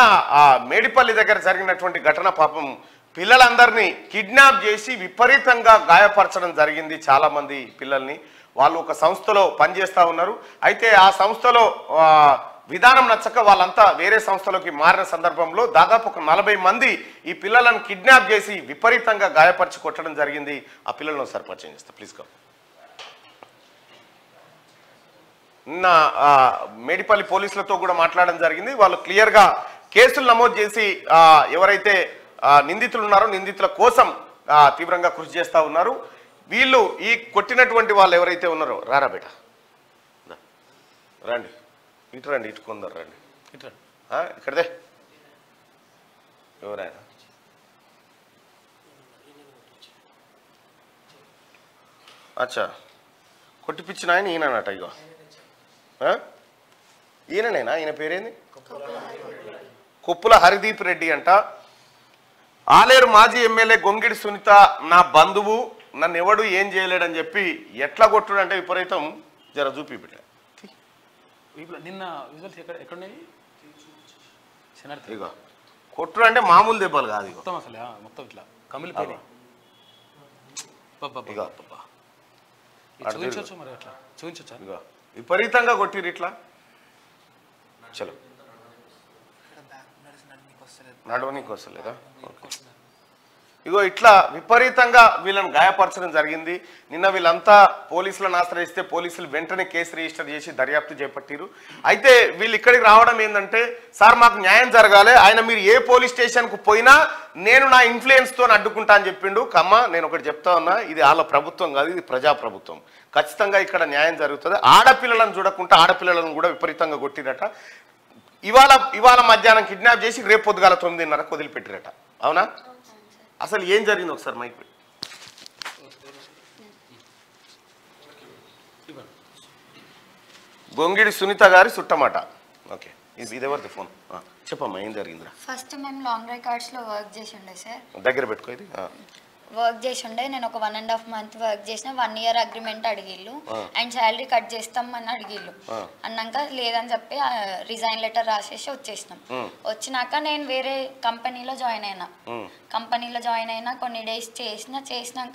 ఆ మేడిపల్లి దగ్గర జరిగినటువంటి ఘటన పాపం పిల్లలందరినీ కిడ్నాప్ చేసి విపరీతంగా గాయపరచడం జరిగింది చాలా మంది పిల్లల్ని వాళ్ళు ఒక సంస్థలో పనిచేస్తూ ఉన్నారు అయితే ఆ సంస్థలో ఆ, విధానం నచ్చక వాళ్ళంతా వేరే సంస్థలోకి మారిన సందర్భంలో దాదాపు ఒక నలభై మంది ఈ పిల్లలను కిడ్నాప్ చేసి విపరీతంగా గాయపరిచి కొట్టడం జరిగింది ఆ పిల్లలను ఒకసారి పరిచయం చేస్తా ప్లీజ్ కమ్ నిన్న ఆ, మేడిపల్లి పోలీసులతో కూడా మాట్లాడడం జరిగింది వాళ్ళు క్లియర్గా కేసులు నమోదు చేసి ఆ, ఎవరైతే ఆ, నిందితులు ఉన్నారో నిందితుల కోసం ఆ, తీవ్రంగా కృషి చేస్తూ ఉన్నారు వీళ్ళు ఈ కొట్టినటువంటి వాళ్ళు ఎవరైతే ఉన్నారో రారా బేట దా. రండి ఇటు రండి ఇటు కొందరు రండి ఇటు రండి ఆ, ఇక్కడదే ఎవరైనా అచ్చా కొట్టిపిచ్చిన ఆయన ఈయననట ఇగో ఆ? ఈయననేనా ఈయన పేరేంది కుప్పుల హరిదీప్ రెడ్డి అంట ఆలేరు మాజీ ఎమ్మెల్యే గొంగిడి సునీత నా బంధువు నన్ను ఎవడు ఏం చేయలేడని చెప్పి ఎట్లా కొట్టుడు అంటే విపరీతం జర చూపి బిడ్డ ఇప్పుడు నిన్న విజువల్స్ ఎక్కడ ఎక్కడున్నాయి శనార్థి ఇగో కొట్టుడు అంటే మామూలు దెబ్బలు కాదు ఇగో మొత్తం అసలు ఆ, మొత్తం ఇట్లా కమిలిపోయి ఇగో. అటు చూపించవచ్చు మరి అట్లా చూపించచ్చా ఇగో విపరీతంగా కొట్టిరు ఇట్లా చలో నడవనీకి వస్తలేదా ఓకే. ఇగో ఇట్లా విపరీతంగా వీళ్ళని గాయపరచడం జరిగింది నిన్న వీళ్ళంతా పోలీసులను ఆశ్రయిస్తే పోలీసులు వెంటనే కేసు రిజిస్టర్ చేసి దర్యాప్తు చేపట్టిరు అయితే వీళ్ళు ఇక్కడికి రావడం ఏంటంటే సార్ మాకు న్యాయం జరగాలి ఆయన మీరు ఏ పోలీస్ స్టేషన్కు పోయినా నేను నా ఇన్ఫ్లుయెన్స్తో అడ్డుకుంటా అని చెప్పిండు కమ్మ నేను ఒకటి చెప్తా ఉన్నా ఇది వాళ్ళ ప్రభుత్వం కాదు ఇది ప్రజా ప్రభుత్వం ఖచ్చితంగా ఇక్కడ న్యాయం జరుగుతుంది ఆడపిల్లలను చూడకుండా ఆడపిల్లలను కూడా విపరీతంగా కొట్టిరట ఇవాళ ఇవాళ మధ్యాహ్నం కిడ్నాప్ చేసి రేపు పొద్దుగాల తొమ్మిదిన్నరకు వదిలిపెట్టిరట అవునా అసలు ఏం జరిగింది ఒకసారి మైక్ పెట్టి గొంగిడి సునీత గారి చుట్టమాట ఓకే ఇది ఇదెవరిది ఫోన్ ఆ, చెప్పమ్మా ఏం జరిగిందిరా ఫస్ట్ మేము లాంగ్ రికార్డ్స్లో వర్క్ చేసి ఉండే సార్ దగ్గర పెట్టుకో ఇది ఆ, వర్క్ చేసి ఉండే నేను ఒక one and half month work చేసిన వన్ ఇయర్ అగ్రిమెంట్ అడిగిళ్ళు ఆ. అండ్ శాలరీ కట్ చేస్తాం అని అడిగిళ్ళు ఆ. అన్నాక లేదని చెప్పి రిజైన్ లెటర్ రాసేసి వచ్చేసినాం ఉమ్. వచ్చినాక నేను వేరే కంపెనీలో జాయిన్ అయినా ఉమ్, కంపెనీలో జాయిన్ అయినా కొన్ని డేస్ చేసిన చేసినాక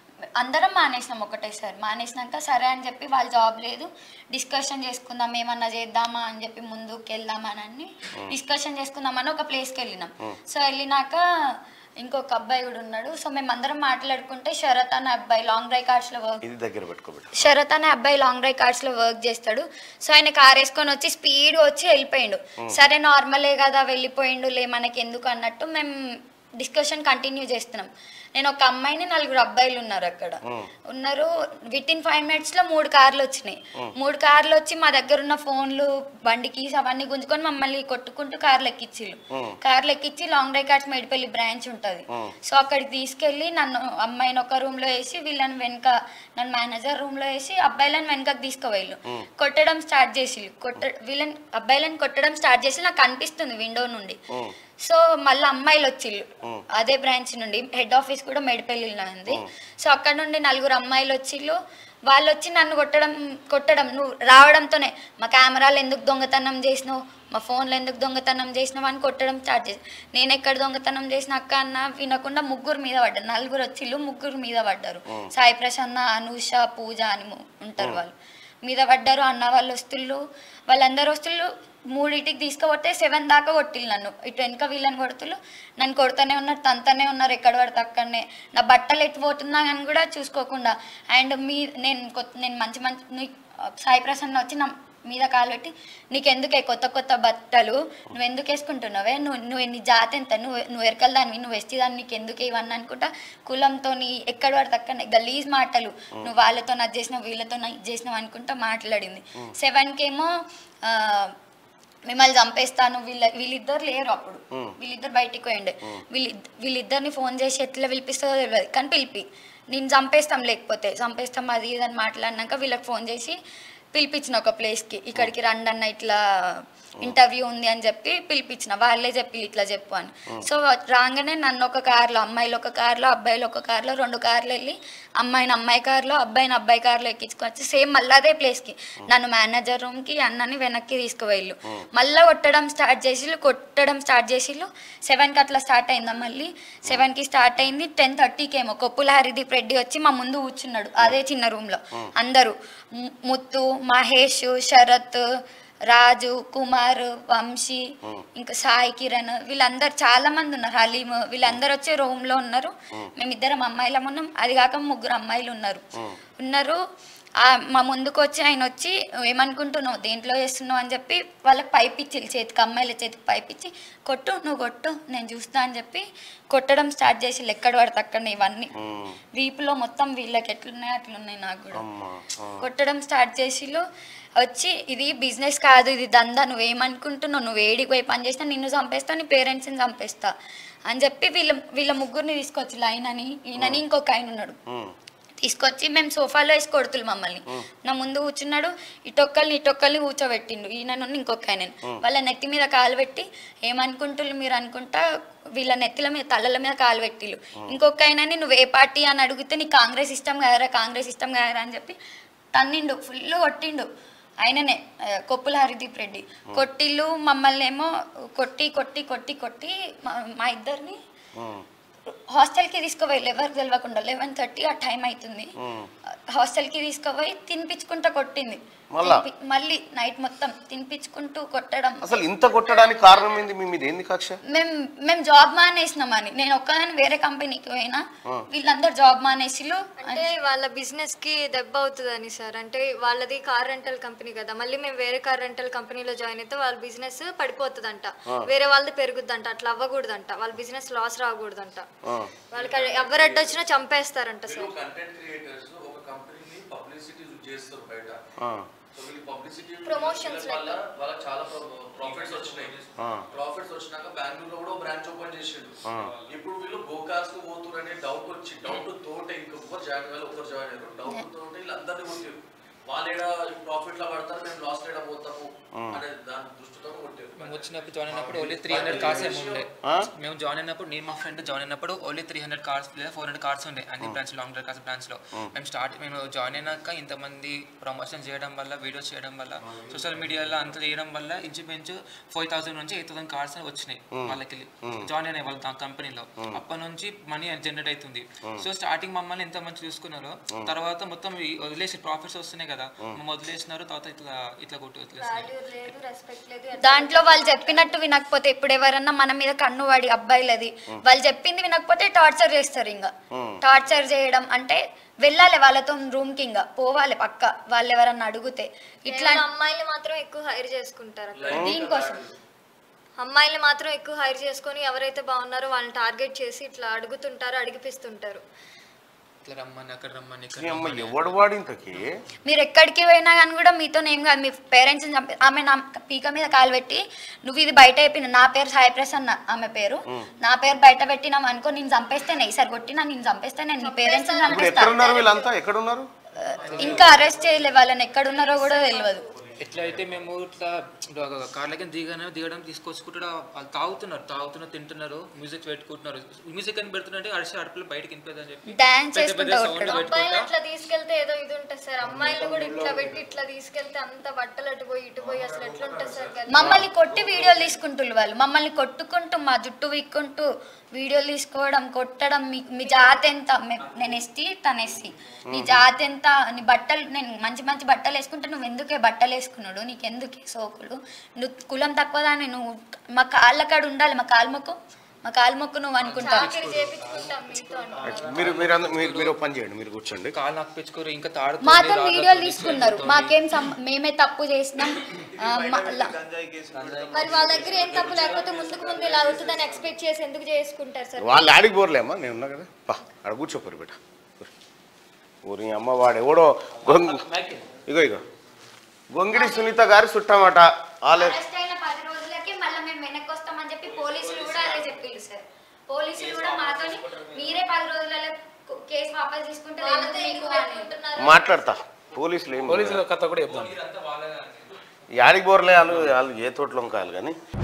అందరం మానేసినాం ఒకటేసారి మానేసినాక సరే అని చెప్పి వాళ్ళ జాబ్ లేదు డిస్కషన్ చేసుకుందాం ఏమన్నా చేద్దామా అని చెప్పి ముందుకు వెళ్దామని డిస్కషన్ చేసుకుందామని ఒక ప్లేస్కి వెళ్ళినాం సో వెళ్ళినాక ఇంకొక అబ్బాయి కూడా ఉన్నాడు సో మేము అందరం మాట్లాడుకుంటే శరత్ అనే అబ్బాయి లాంగ్ డ్రై కార్డ్స్లో వర్క్ ఇది దగ్గర పెట్టుకో బిడ్డ శరత్ అనే అబ్బాయి లాంగ్ డ్రై కార్డ్స్ లో వర్క్ చేస్తాడు సో ఆయన కార్ వేసుకొని వచ్చి స్పీడ్ వచ్చి వెళ్ళిపోయిండు సరే నార్మలే కదా వెళ్ళిపోయిండు లే మనకి ఎందుకు అన్నట్టు మేము డిస్కషన్ కంటిన్యూ చేస్తున్నాం నేను ఒక అమ్మాయిని నలుగురు అబ్బాయిలు ఉన్నారు అక్కడ ఉన్నారు విత్ ఇన్ ఫైవ్ మినిట్స్ లో మూడు కార్లు వచ్చినాయి మూడు కార్లు వచ్చి మా దగ్గర ఉన్న ఫోన్లు బండి కీస్ అవన్నీ గుంజుకొని మమ్మల్ని కొట్టుకుంటూ కార్లు ఎక్కిచ్చిళ్ళు కార్లు ఎక్కించి long drive cars Medipally branch ఉంటుంది సో అక్కడికి తీసుకెళ్ళి నన్ను అమ్మాయిని ఒక రూమ్ లో వేసి వీళ్ళని వెనక నన్ను మేనేజర్ రూమ్ లో వేసి అబ్బాయిలను వెనకకి తీసుకుపోయిళ్ళు కొట్టడం స్టార్ట్ చేసి కొట్ట వీళ్ళని అబ్బాయిలను కొట్టడం స్టార్ట్ చేసి నాకు కనిపిస్తుంది విండో నుండి సో మళ్ళీ అమ్మాయిలు వచ్చిళ్ళు అదే బ్రాంచ్ నుండి హెడ్ ఆఫీస్ కూడా మేడిపల్లిలో ఉంది సో అక్కడ నుండి నలుగురు అమ్మాయిలు వచ్చిళ్ళు వాళ్ళు వచ్చి నన్ను కొట్టడం కొట్టడం నువ్వు రావడంతోనే మా కెమెరాలు ఎందుకు దొంగతనం చేసినావు మా ఫోన్లు ఎందుకు దొంగతనం చేసినావు అని కొట్టడం స్టార్ట్ చేసి నేను ఎక్కడ దొంగతనం చేసిన అక్క అన్న వినకుండా ముగ్గురు మీద పడ్డారు నలుగురు వచ్చిళ్ళు ముగ్గురు మీద పడ్డారు సాయి ప్రసన్న అనూష పూజ అని ము- ఉంటారు వాళ్ళు మీద పడ్డారు అన్న వాళ్ళు వస్తుళ్ళు వాళ్ళందరూ వస్తుళ్ళు మూడింటికి తీసుకుపోతే సెవెన్ దాకా కొట్టిల్లు నన్ను ఇటు వెనక వీళ్ళని కొడుతుళ్ళు నన్ను కొడుతూనే ఉన్నారు తంతనే ఉన్నారు ఎక్కడ పడితే అక్కడనే నా బట్టలు ఎటు పోతున్నా అని కూడా చూసుకోకుండా అండ్ మీ నేను కొత్త నేను మంచి మంచి నీ- సాయి ప్రసన్న వచ్చి నా మీద కాలు పెట్టి నీకెందుకే కొత్త కొత్త బట్టలు నువ్వు ఎందుకు వేసుకుంటున్నావే నువ్వు నువ్వు నీ జాతి ఎంత నువ్వు నువ్వు ఎరకల దానివి నువ్వు వెస్టి దాన్ని నీకు ఎందుకు ఇవన్నీ అనుకుంటా కులంతో ఎక్కడ పడితే అక్కడ గలీజ్ మాటలు నువ్వు వాళ్ళతో అది చేసినావు వీళ్ళతో ఇది చేసినావు అనుకుంటా మాట్లాడింది సెవెన్కేమో మిమ్మల్ని చంపేస్తాను వీళ్ళ వీళ్ళిద్దరు లేరు అప్పుడు వీళ్ళిద్దరు బయటికి పోయిండే వీళ్ళిద్ద వీళ్ళిద్దరిని ఫోన్ చేసి ఎట్లా పిలిపిస్తుందో తెలియదు కానీ పిలిపి నేను చంపేస్తాం లేకపోతే చంపేస్తాం అది ఇది అని మాట్లాడినాక వీళ్ళకి ఫోన్ చేసి పిలిపించిన ఒక ప్లేస్కి ఇక్కడికి రండి అన్న ఇట్లా ఇంటర్వ్యూ ఉంది అని చెప్పి పిలిపించిన వాళ్ళే చెప్పి ఇట్లా చెప్పు అని సో రాగానే నన్ను ఒక కార్లో అమ్మాయిలు ఒక కార్లో అబ్బాయిలు ఒక కార్లో రెండు కార్లు వెళ్ళి అమ్మాయిని అమ్మాయి కార్లో అబ్బాయిని అబ్బాయి కార్లో ఎక్కించుకొచ్చి సేమ్ మళ్ళీ అదే ప్లేస్కి నన్ను మేనేజర్ రూమ్కి అన్నని వెనక్కి తీసుకువెళ్ళు మళ్ళీ కొట్టడం స్టార్ట్ చేసిళ్ళు కొట్టడం స్టార్ట్ చేసిళ్ళు సెవెన్కి అట్లా స్టార్ట్ అయిందా మళ్ళీ సెవెన్కి స్టార్ట్ అయింది టెన్ థర్టీకి ఏమో కొప్పుల హరిదీప్ రెడ్డి వచ్చి మా ముందు కూర్చున్నాడు అదే చిన్న రూమ్లో అందరూ ము- ముత్తు మహేష్ శరత్ రాజు కుమార్ వంశీ ఇంకా సాయి కిరణ్ వీళ్ళందరూ చాలా మంది ఉన్నారు హలీమ్ వీళ్ళందరూ వచ్చి రూమ్ లో ఉన్నారు మేమిద్దరం అమ్మాయిలం ఉన్నాం అది కాక ముగ్గురు అమ్మాయిలు ఉన్నారు ఉన్నారు ఆ మా ముందుకు వచ్చి ఆయన వచ్చి ఏమనుకుంటున్నావు దేంట్లో చేస్తున్నావు అని చెప్పి వాళ్ళకి పైప్ ఇచ్చి చేతికి అమ్మాయిల చేతికి పైప్ ఇచ్చి కొట్టు నువ్వు కొట్టు నేను చూస్తా అని చెప్పి కొట్టడం స్టార్ట్ చేసి ఎక్కడ పడితే అక్కడ ఇవన్నీ వీపులో మొత్తం వీళ్ళకి ఎట్లున్నాయి అట్లున్నాయి నాకు కూడా అమ్మా ఆ. కొట్టడం స్టార్ట్ చేసిళ్ళు వచ్చి ఇది బిజినెస్ కాదు ఇది దందా నువ్వేమనుకుంటున్నావు నువ్వు ఏడికి పోయి పని చేసినా నిన్ను చంపేస్తా నీ పేరెంట్స్ని చంపేస్తా అని చెప్పి వీళ్ళ వీళ్ళ ముగ్గురిని తీసుకొచ్చి లైన్ అని ఈయనని ఇంకొక ఆయన ఉన్నాడు ఉమ్. తీసుకొచ్చి మేము సోఫాలో వేసి కొడుతులు మమ్మల్ని నా ముందు కూర్చున్నాడు ఇటొక్కల్ని ఇటొక్కల్ని కూర్చోబెట్టిండు ఈయన నుండి ఇంకొక ఆయన వాళ్ళ నెత్తి మీద కాలు పెట్టి ఏమనుకుంటుళ్ళు మీరు అనుకుంటా వీళ్ళ నెత్తిల మీద తలల మీద కాలు పెట్టిళ్ళు ఇంకొక ఆయనని నువ్వు ఏ పార్టీ అని అడిగితే నీ కాంగ్రెస్ ఇష్టం కదరా కాంగ్రెస్ ఇష్టం కదరా అని చెప్పి తన్నిండు ఫుల్ కొట్టిండు ఆయననే ఆ, కొప్పుల హరిదీప్ రెడ్డి కొట్టిళ్ళు మమ్మల్ని ఏమో కొట్టి కొట్టి కొట్టి కొట్టి మా- మా ఇద్దరిని ఉమ్. హాస్టల్కి తీసుకుపోయి ఎవరికి తెలియకుండా లెవెన్ థర్టీ ఆ టైం అవుతుంది ఉమ్. హాస్టల్కి తీసుకుపోయి తినిపించుకుంటా కొట్టింది మళ్ళా? తినిపి- మళ్ళీ నైట్ మొత్తం తినిపించుకుంటూ కొట్టడం అసలు ఇంత కొట్టడానికి కారణం ఏంది మీ మీద ఏంది కక్ష మేము మేము జాబ్ మానేసినామని నేను ఒక్కదాని వేరే కంపెనీకి పోయినా వీళ్ళందరూ జాబ్ మానేసిలు అంటే వాళ్ళ బిజినెస్ కి దెబ్బ అవుతుందని సార్ అంటే వాళ్ళది కార్ రెంటల్ కంపెనీ కదా మళ్ళీ మేము వేరే కార్ రెంటల్ కంపెనీలో జాయిన్ అయితే వాళ్ళ బిజినెస్ పడిపోతుందంట వేరే వాళ్ళది పెరుగుద్దంట అట్లా అవ్వకూడదంట వాళ్ళ బిజినెస్ లాస్ రాకూడదంట ఆ. వాళ్ళకి ఎవరు అడ్డొచ్చినా చంపేస్తారంట సార్ కంటెంట్ క్రియేటర్స్ ఒక కంపెనీని పబ్లిసిటీ చేస్తారు బయట ఆ. సో వీళ్ళు పబ్లిసిటీ Promotions వల్ల వాళ్ళకి చాలా ప్రాఫిట్స్ వచ్చినాయి ఆ. ప్రాఫిట్స్ వచ్చినాక బెంగళూరులో కూడా బ్రాంచ్ ఓపెన్ చేసిండు ఆ. ఇప్పుడు వీళ్ళు గోకాస్ కు పోతున్నారు అనే డౌట్ వచ్చి డౌట్ తోటే ఇంకొకరు జాయిన్ అవ్వాలి ఒకరు జాయిన్ అయ్యారు డౌట్ తోటే వీళ్ళందరినీ కొట్టారు వాళ్ళు ఏడా ప్రాఫిట్ లో పడతారు మేము లాస్ ఏడా పోతాము అనే దాని దృష్టితో కొట్టారు మేము వచ్చినప్పుడు జాయిన్ అయినప్పుడు ఓన్లీ త్రీ హండ్రెడ్ కార్స్ ఏమి ఉండే ఆ? మేము జాయిన్ అయినప్పుడు నేను మా ఫ్రెండ్ జాయిన్ అయినప్పుడు ఓన్లీ త్రీ హండ్రెడ్ కార్స్ లేదా ఫోర్ హండ్రెడ్ కార్స్ ఉండే అన్ని branch long drive cars branch లో మేము స్టార్ట్ మేము జాయిన్ అయినాక ఇంతమంది ప్రమోషన్ చేయడం వల్ల వీడియోస్ చేయడం వల్ల సోషల్ మీడియాలో అంత చేయడం వల్ల ఇంచుమించు ఫోర్ థౌసండ్ నుంచి ఎయిట్ థౌసండ్ కార్స్ వచ్చినాయి వాళ్ళకి జాయిన్ అయినాయి వాళ్ళ కంపెనీలో అప్పటి నుంచి మనీ జనరేట్ అవుతుంది సో స్టార్టింగ్ మమ్మల్ని ఎంత మంచి చూసుకున్నారో తర్వాత మొత్తం ఈ వదిలేసి ప్రాఫిట్స్ వస్తున్నాయి కదా మమ్మల్ని వదిలేసినారు తర్వాత ఇట్లా ఇట్లా కొట్టి వదిలేసినారు వాల్యూ లేదు రెస్పెక్ట్ లేదు దాంట్లో వాళ్ళు చెప్పినట్టు వినకపోతే ఇప్పుడు ఎవరన్నా మన మీద కన్ను వాడి అబ్బాయిలది వాళ్ళు చెప్పింది వినకపోతే టార్చర్ చేస్తారు ఇంకా టార్చర్ చేయడం అంటే వెళ్ళాలి వాళ్ళతో రూమ్ కి ఇంకా పోవాలి పక్క వాళ్ళు ఎవరన్నా అడిగితే ఇట్లా కేవలం అమ్మాయిలు మాత్రం ఎక్కువ హైర్ చేసుకుంటారు అక్కడ దీనికోసం అమ్మాయిలు మాత్రం ఎక్కువ హైర్ చేసుకొని ఎవరైతే బాగున్నారో వాళ్ళని టార్గెట్ చేసి ఇట్లా అడుగుతుంటారు అడిగిపిస్తుంటారు ఇట్లా రమ్మని అక్కడ రమ్మని ఇక్కడ ఈ అమ్మ ఎవడు వాడి ఇంతకి మీరు ఎక్కడికి పోయినా కానీ కూడా మీతో ఏం కాదు మీ పేరెంట్స్ చంపి ఆమె నా పీక మీద కాలు పెట్టి నువ్వు ఇది బయట అయిపోయిన నా పేరు సాయి ప్రసన్న ఆమె పేరు నా పేరు బయట పెట్టినాం అనుకో నేను చంపేస్తేనే ఈసారి కొట్టినా నేను చంపేస్తే నేను నీ పేరెంట్స్ ఇప్పుడు చంపేస్తా ఎక్కడున్నారు వీళ్ళంతా ఎక్కడున్నారు ఇంకా అరెస్ట్ చేయలే వాళ్ళని ఎక్కడున్నారో కూడా తెలియదు ఎట్లా అయితే మేము ఇట్లా కార్లకి దిగానే దిగడం తీసుకొచ్చుకుంటాడు వాళ్ళు తాగుతున్నారు తాగుతున్నారు తింటున్నారు మ్యూజిక్ పెట్టుకుంటున్నారు మ్యూజిక్ అని పెడుతుంటే అడిసి అడుపులు బయటకి వినిపోదని చెప్పి డాన్స్ పెద్ద పెద్ద చేసుకుంటా సౌండ్ కొట్టడం అబ్బాయిలు పెట్టుకుంటా అట్లా తీసుకెళ్తే ఏదో ఇది ఉంటుంది సార్ అమ్మాయిలు కూడా ఇట్లా పెట్టి ఇట్లా తీసుకెళ్తే అంత బట్టలు అటు పోయి ఇటు పోయి అసలు ఎట్లా ఉంటుంది సార్ గలీజ్? మమ్మల్ని కొట్టి వీడియోలు తీసుకుంటున్నారు వాళ్ళు మమ్మల్ని కొట్టుకుంటూ మా జుట్టు వీక్కుంటూ వీడియోలు తీసుకోవడం కొట్టడం మీ మీ జాతి ఎంత మే- నేను ఎస్టీ తను ఎస్సీ నీ జాతి ఎంత నీ బట్టలు నేను మంచి మంచి బట్టలు వేసుకుంటే నువ్వు ఎందుకే బట్టలు వేసుకున్నాడు నీకు ఎందుకే సోకులు నువ్వు కులం తక్కువ దాన్ని నువ్వు మా కాళ్ళ కాడ ఉండాలి మా కాలు మొక్కు మా కాలు మొక్కు నువ్వు అనుకుంటావు చాకిరి చేపించుకుంటాం మీతో అంటే. మీరు మీరు అంద- మీరు మీరు ఒక పని చేయండి మీరు కూర్చోండి కాలు నాకు పెంచుకోరు ఇంకా తాడు మాతో వీడియోలు తీసుకున్నారు మాకేం సం- మేమే తప్పు చేసినాం ఆ, మా- లా- మరి వాళ్ళ దగ్గర ఏం తప్పు లేకపోతే ముందుకు ముందు ఇలా అవుతుందని ఎక్స్పెక్ట్ చేసి ఎందుకు చేసుకుంటారు సార్ వాళ్ళు ఆడికి పోర్లేమ్మా నేను ఉన్నా కదా పా ఆడ కూర్చోపోరు బిడ్డ ఊరి అమ్మ వాడు ఎవడో గొంగ ఇగో ఇగో గొంగిడి సునీత గారి చుట్టమాట ఆలే అరెస్ట్ అయిన పది రోజులకి మళ్ళీ మేము వెనక్కి వస్తామని చెప్పి పోలీసులు కూడా అదే చెప్పిండ్రు సార్ పోలీసులు కూడా మాతోని మీరే పది రోజులలో కేసు వాపస్ తీసుకుంటే వాళ్ళతో ఎందుకు ఎందుకు మీకు అని. పెట్టుకుంటున్నారు? మాట్లాడతా పోలీసులు ఏం పోలీసుల కథ కూడా చెప్తాను ఇదంతా వాళ్ళ యాడికి బోర్లే వాళ్ళు వాళ్ళు ఏ తోటలో కాదు కానీ